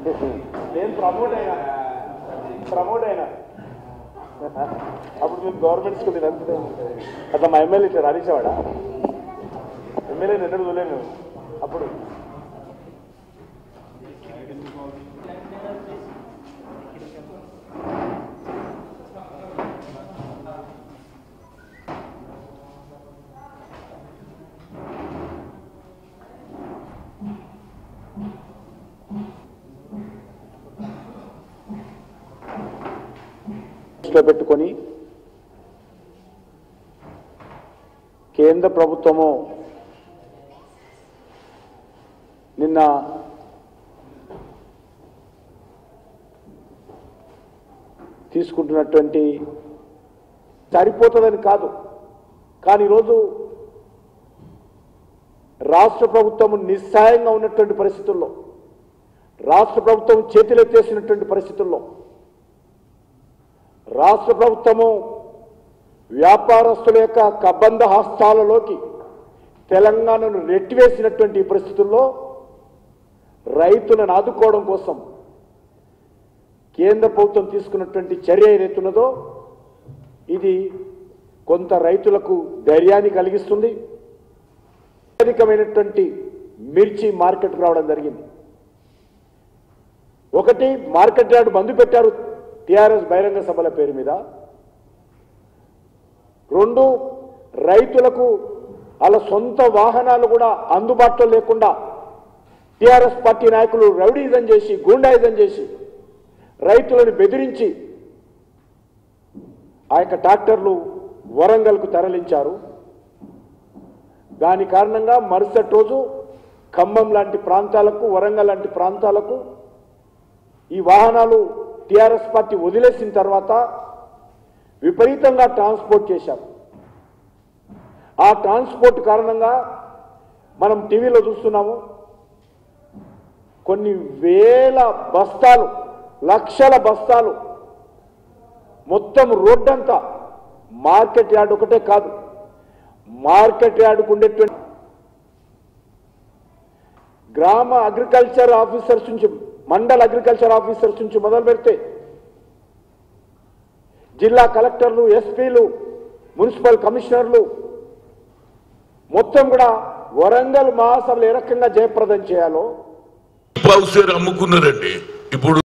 నేను ప్రమోట్ అయినా ప్రమోట్ అయినా అప్పుడు మీరు గవర్నమెంట్ స్కూల్ నేను అంతే అట్లా మా ఎమ్మెల్యే ఇట్లా రాణించేవాడా ఎమ్మెల్యే ఎన్నడూ చూడలేను అప్పుడు దృష్టిలో పెట్టుకొని కేంద్ర ప్రభుత్వము నిన్న తీసుకుంటున్నటువంటి సరిపోతుందని కాదు కానీ ఈరోజు రాష్ట్ర ప్రభుత్వం నిస్సాయంగా ఉన్నటువంటి పరిస్థితుల్లో రాష్ట్ర ప్రభుత్వం చేతులెత్తేసినటువంటి పరిస్థితుల్లో రాష్ట్ర ప్రభుత్వము వ్యాపారస్తుల యొక్క కబంధ హస్తాలలోకి తెలంగాణను నెట్టివేసినటువంటి ఈ పరిస్థితుల్లో రైతులను ఆదుకోవడం కోసం కేంద్ర ప్రభుత్వం తీసుకున్నటువంటి చర్య ఏదైతున్నదో ఇది కొంత రైతులకు ధైర్యాన్ని కలిగిస్తుంది అధికమైనటువంటి మిర్చి మార్కెట్ రావడం జరిగింది ఒకటి మార్కెట్ యార్డ్ బంద్ పెట్టారు టిఆర్ఎస్ బహిరంగ సభల పేరు మీద రెండు రైతులకు వాళ్ళ సొంత వాహనాలు కూడా అందుబాటులో లేకుండా టిఆర్ఎస్ పార్టీ నాయకులు రౌడీజం చేసి గూండాయిజం చేసి రైతులను బెదిరించి ఆ యొక్క ట్రాక్టర్లు వరంగల్కు తరలించారు దాని కారణంగా మరుసటి రోజు ఖమ్మం లాంటి ప్రాంతాలకు వరంగల్ లాంటి ప్రాంతాలకు ఈ వాహనాలు టిఆర్ఎస్ పార్టీ వదిలేసిన తర్వాత విపరీతంగా ట్రాన్స్పోర్ట్ చేశారు ఆ ట్రాన్స్పోర్ట్ కారణంగా మనం టీవీలో చూస్తున్నాము కొన్ని వేల బస్తాలు లక్షల బస్తాలు మొత్తం రోడ్డంతా మార్కెట్ యార్డ్ ఒకటే కాదు మార్కెట్ యార్డుకు ఉండేటువంటి గ్రామ అగ్రికల్చర్ ఆఫీసర్స్ నుంచి మండల్ అగ్రికల్చర్ ఆఫీసర్స్ నుంచి మొదలు పెడితే జిల్లా కలెక్టర్లు ఎస్పీలు మున్సిపల్ కమిషనర్లు మొత్తం కూడా వరంగల్ మహాసభలు ఏ రకంగా జయప్రదం చేయాలో పౌసేరు అమ్ముకున్నారండి ఇప్పుడు